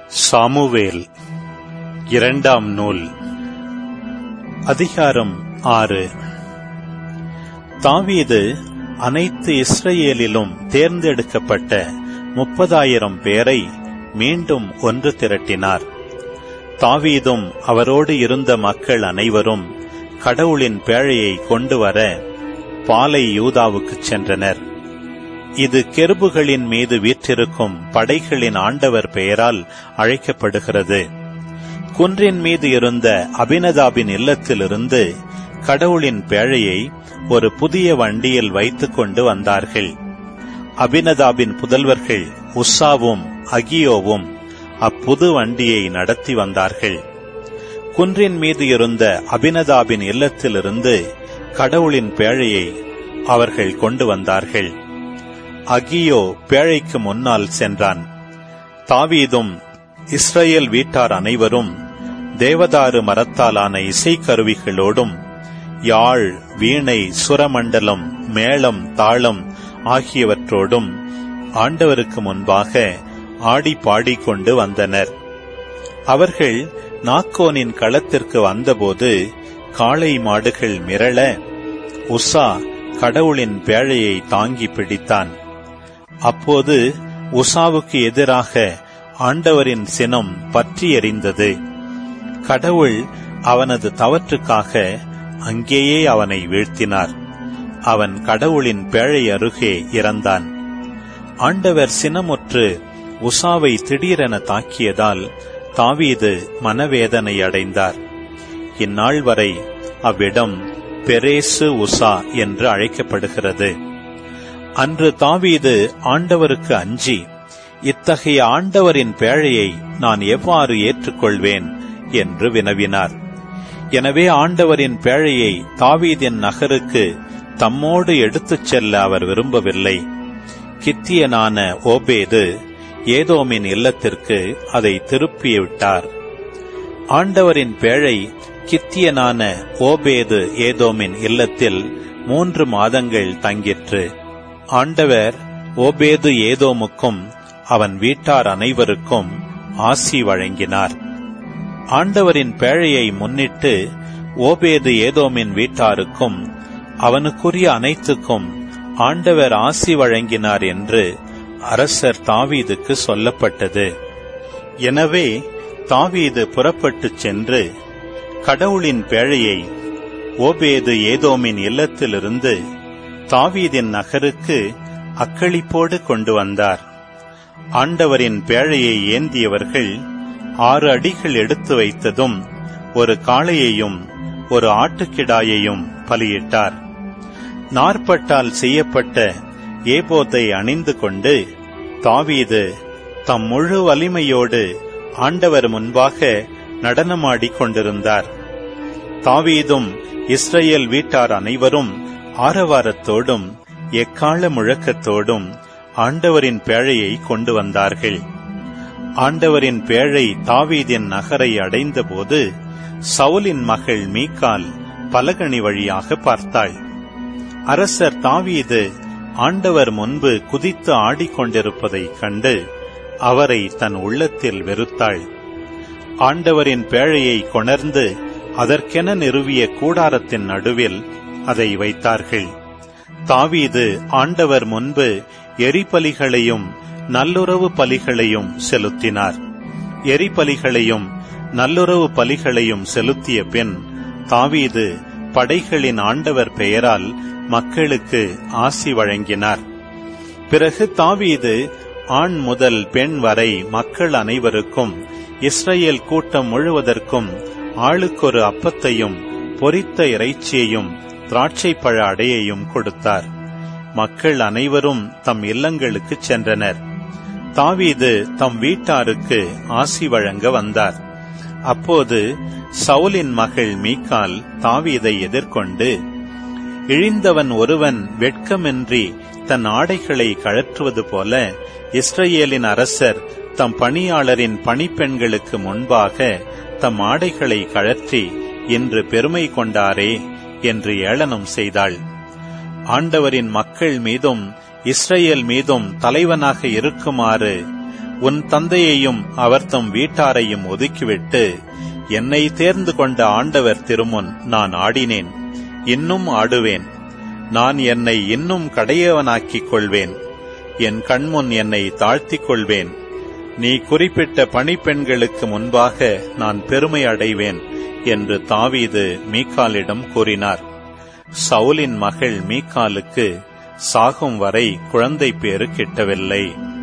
Samuel இரண்டாம் நூல் அதிகாரம் ஆறு தாவீது அனைத்து இஸ்ரேலிலும் தேர்ந்தெடுக்கப்பட்ட முப்பதாயிரம் பேரை மீண்டும் ஒன்று திரட்டினார் தாவீதும் அவரோடு இருந்த மக்கள் அனைவரும் கடவுளின் பேழையை கொண்டு வர பாலை யூதாவுக்குச் சென்றனர் இது கெருபுகளின் மீது வீற்றிருக்கும் படைகளின் ஆண்டவர் பெயரால் அழைக்கப்படுகிறது குன்றின் மீது இருந்த அபினதாபின் இல்லத்திலிருந்து கடவுளின் பேழையை ஒரு புதிய வண்டியில் வைத்துக் கொண்டு வந்தார்கள் அபினதாபின் புதல்வர்கள் உஸ்ஸாவும் அகியோவும் அப்புது வண்டியை நடத்தி வந்தார்கள் குன்றின் மீது இருந்த அபினதாபின் இல்லத்திலிருந்து கடவுளின் பேழையை அவர்கள் கொண்டு வந்தார்கள் அகியோ பேழைக்கு முன்னால் சென்றான் தாவீதும் இஸ்ரேல் வீட்டார் அனைவரும் தேவதாரு மரத்தாலான இசைக்கருவிகளோடும் யாழ் வீணை சுரமண்டலம் மேளம் தாளம் ஆகியவற்றோடும் ஆண்டவருக்கு முன்பாக ஆடி பாடிக்கொண்டு வந்தனர் அவர்கள் நாக்கோனின் களத்திற்கு வந்தபோது காளை மாடுகள் மிரள உஷா கடவுளின் பேழையை தாங்கி பிடித்தான் அப்போது உஷாவுக்கு எதிராக ஆண்டவரின் சினம் பற்றி எறிந்தது கடவுள் அவனது தவற்றுக்காக அங்கேயே அவனை வீழ்த்தினார் அவன் கடவுளின் பேழை அருகே இறந்தான் ஆண்டவர் சினமுற்று உஷாவை திடீரென தாக்கியதால் தாவீது மனவேதனை அடைந்தார் இந்நாள் வரை அவ்விடம் பெரேசு உஷா என்று அழைக்கப்படுகிறது அன்று தாவீது ஆண்டவருக்கு அஞ்சி இத்தகைய ஆண்டவரின் பேழையை நான் எவ்வாறு ஏற்றுக்கொள்வேன் என்று வினவினார் எனவே ஆண்டவரின் பேழையை தாவீதின் நகருக்கு தம்மோடு எடுத்துச் செல்ல அவர் விரும்பவில்லை கித்தியனான ஓபேது ஏதோமின் இல்லத்திற்கு அதை திருப்பிவிட்டார் ஆண்டவரின் பேழை கித்தியனான ஓபேது ஏதோமின் இல்லத்தில் மூன்று மாதங்கள் தங்கிற்று ஆண்டவர் ஓபேது ஏதோமுக்கும் அவன் வீட்டார் அனைவருக்கும் ஆசி வழங்கினார் ஆண்டவரின் பேழையை முன்னிட்டு ஓபேது ஏதோமின் வீட்டாருக்கும் அவனுக்குரிய அனைத்துக்கும் ஆண்டவர் ஆசி வழங்கினார் என்று அரசர் தாவீதுக்கு சொல்லப்பட்டது எனவே தாவீது புறப்பட்டுச் சென்று கடவுளின் பேழையை ஓபேது ஏதோமின் இல்லத்திலிருந்து தாவீதின் நகருக்கு அக்களிப்போடு கொண்டு வந்தார் ஆண்டவரின் பேழையை ஏந்தியவர்கள் ஆறு அடிகள் எடுத்து வைத்ததும் ஒரு காளையையும் ஒரு ஆட்டுக்கிடாயையும் பலியிட்டார் நாற்பட்டால் செய்யப்பட்ட ஏபோத்தை அணிந்து கொண்டு தாவீது தம் முழு வலிமையோடு ஆண்டவர் முன்பாக நடனமாடிக் கொண்டிருந்தார் தாவீதும் இஸ்ரேல் வீட்டார் அனைவரும் ஆரவாரத்தோடும் எக்கால முழக்கத்தோடும் ஆண்டவரின் பேழையை கொண்டு வந்தார்கள் ஆண்டவரின் பேழை தாவீதின் நகரை அடைந்தபோது சவுலின் மகள் மீக்கால் பலகணி வழியாக பார்த்தாள் அரசர் தாவீது ஆண்டவர் முன்பு குதித்து ஆடிக்கொண்டிருப்பதைக் கண்டு அவரை தன் உள்ளத்தில் வெறுத்தாள் ஆண்டவரின் பேழையை கொணர்ந்து அதற்கென நிறுவிய கூடாரத்தின் நடுவில் அதை வைத்தார்கள் தாவீது ஆண்டவர் முன்பு எரிபலிகளையும் நல்லுறவு பலிகளையும் செலுத்தினார் எரிபலிகளையும் நல்லுறவு பலிகளையும் செலுத்திய பின் தாவீது படைகளின் ஆண்டவர் பெயரால் மக்களுக்கு ஆசி வழங்கினார் பிறகு தாவீது ஆண் முதல் பெண் வரை மக்கள் அனைவருக்கும் இஸ்ரேல் கூட்டம் முழுவதற்கும் ஆளுக்கொரு அப்பத்தையும் பொரித்த இறைச்சியையும் திராட்சை பழ அடையையும் கொடுத்தார் மக்கள் அனைவரும் தம் இல்லங்களுக்குச் சென்றனர் தாவீது தம் வீட்டாருக்கு ஆசி வழங்க வந்தார் அப்போது சவுலின் மகள் மீக்கால் தாவீதை எதிர்கொண்டு இழிந்தவன் ஒருவன் வெட்கமின்றி தன் ஆடைகளை கழற்றுவது போல இஸ்ரேலின் அரசர் தம் பணியாளரின் பணிப்பெண்களுக்கு முன்பாக தம் ஆடைகளை கழற்றி இன்று பெருமை கொண்டாரே என்று ஏளனம் செய்தாள் ஆண்டவரின் மக்கள் மீதும் இஸ்ரேல் மீதும் தலைவனாக இருக்குமாறு உன் தந்தையையும் அவர் தம் வீட்டாரையும் ஒதுக்கிவிட்டு என்னை தேர்ந்து கொண்ட ஆண்டவர் திருமுன் நான் ஆடினேன் இன்னும் ஆடுவேன் நான் என்னை இன்னும் கடையவனாக்கிக் கொள்வேன் என் கண்முன் என்னை தாழ்த்திக் கொள்வேன் நீ குறிப்பிட்ட பணிப்பெண்களுக்கு முன்பாக நான் பெருமை அடைவேன் என்று தாவீது மீகாலிடம் கூறினார் சவுலின் மகள் மீகாலுக்கு சாகும் வரை குழந்தை பேறு கிட்டவில்லை